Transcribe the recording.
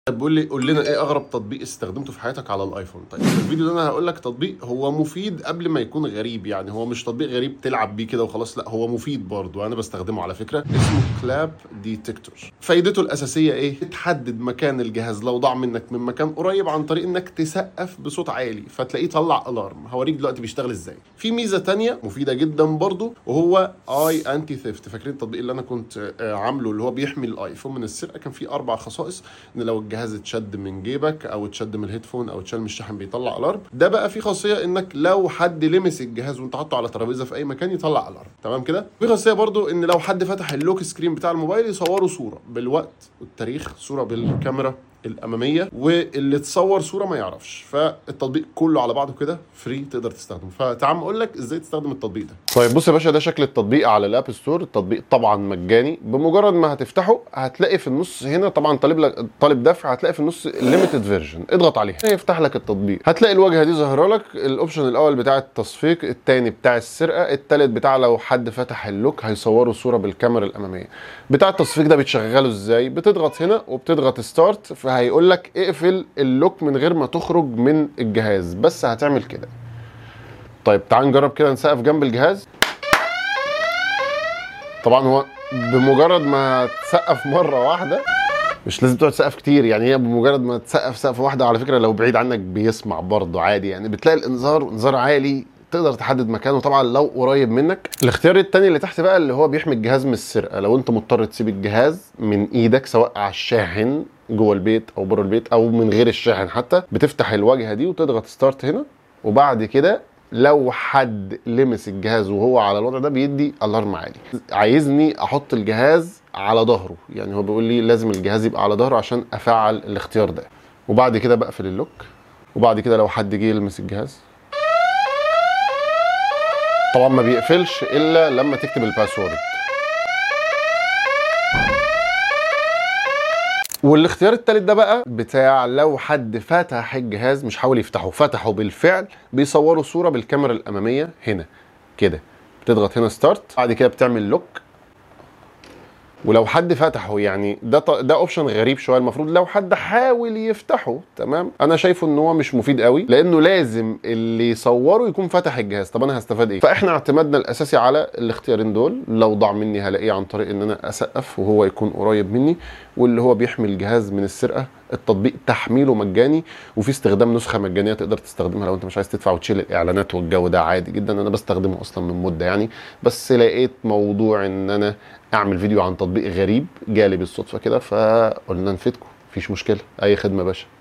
طيب بيقول لي قول لنا ايه اغرب تطبيق استخدمته في حياتك على الايفون طيب في الفيديو ده انا هقول لك تطبيق هو مفيد قبل ما يكون غريب يعني هو مش تطبيق غريب تلعب بيه كده وخلاص لا هو مفيد برضه انا بستخدمه على فكره اسمه كلاب ديتكتور فايدته الاساسيه ايه تحدد مكان الجهاز لو ضاع منك من مكان قريب عن طريق انك تسقف بصوت عالي فتلاقيه طلع الارم هوريك دلوقتي بيشتغل ازاي في ميزه تانية مفيده جدا برضه وهو اي انتي ثيفت فاكرين التطبيق اللي انا كنت آه، عامله اللي هو بيحمي الايفون من السرقه كان فيه اربع خصائص ان لو الجهاز اتشد من جيبك او اتشد من الهيدفون او اتشال من الشاحن بيطلع الارم ده بقى فيه خاصيه انك لو حد لمس الجهاز وانت حاطه على ترابيزه في اي مكان يطلع الارم تمام كده في خاصيه برضو ان لو حد فتح اللوك سكرين بتاع الموبايل يصوروا صوره بالوقت والتاريخ صوره بالكاميرا الاماميه واللي تصور صوره ما يعرفش فالتطبيق كله على بعضه كده فري تقدر تستخدمه فتعال اقول لك ازاي تستخدم التطبيق ده طيب بص يا باشا ده شكل التطبيق على الاب ستور التطبيق طبعا مجاني بمجرد ما هتفتحه هتلاقي في النص هنا طبعا طالب لك طالب دفع هتلاقي في النص الليميتد فيرجن اضغط عليها هيفتح لك التطبيق هتلاقي الواجهه دي ظاهره لك الاوبشن الاول بتاع التصفيق الثاني بتاع السرقه الثالث بتاع لو حد فتح اللوك هيصوروا صوره بالكاميرا الاماميه بتاع التصفيق ده بتشغله ازاي بتضغط هنا وبتضغط ستارت فهيقول لك اقفل اللوك من غير ما تخرج من الجهاز بس هتعمل كده طيب تعال نجرب كده نسقف جنب الجهاز طبعا هو بمجرد ما تسقف مره واحده مش لازم تقعد تسقف كتير يعني هي بمجرد ما تسقف سقفه واحده على فكره لو بعيد عنك بيسمع برضه عادي يعني بتلاقي الانذار انذار عالي تقدر تحدد مكانه طبعا لو قريب منك الاختيار التاني اللي تحت بقى اللي هو بيحمي الجهاز من السرقه لو انت مضطر تسيب الجهاز من ايدك سواء على الشاحن جوه البيت او بره البيت او من غير الشاحن حتى بتفتح الواجهه دي وتضغط ستارت هنا وبعد كده لو حد لمس الجهاز وهو على الوضع ده بيدي الارم عالي عايزني احط الجهاز على ظهره يعني هو بيقول لي لازم الجهاز يبقى على ظهره عشان افعل الاختيار ده وبعد كده بقفل اللوك وبعد كده لو حد جه يلمس الجهاز طبعا ما بيقفلش الا لما تكتب الباسورد والاختيار التالت ده بقى بتاع لو حد فتح الجهاز مش حاول يفتحه فتحه بالفعل بيصوروا صوره بالكاميرا الاماميه هنا كده بتضغط هنا ستارت بعد كده بتعمل لوك ولو حد فتحه يعني ده ط- ده اوبشن غريب شويه المفروض لو حد حاول يفتحه تمام انا شايفه ان هو مش مفيد قوي لانه لازم اللي يصوره يكون فتح الجهاز طب انا هستفاد ايه فاحنا اعتمادنا الاساسي على الاختيارين دول لو ضاع مني هلاقيه عن طريق ان انا اسقف وهو يكون قريب مني واللي هو بيحمي الجهاز من السرقه التطبيق تحميله مجاني وفي استخدام نسخه مجانيه تقدر تستخدمها لو انت مش عايز تدفع وتشيل الاعلانات والجو ده عادي جدا انا بستخدمه اصلا من مده يعني بس لقيت موضوع ان انا اعمل فيديو عن تطبيق غريب جالي بالصدفه كده فقلنا نفيدكم مفيش مشكله اي خدمه يا باشا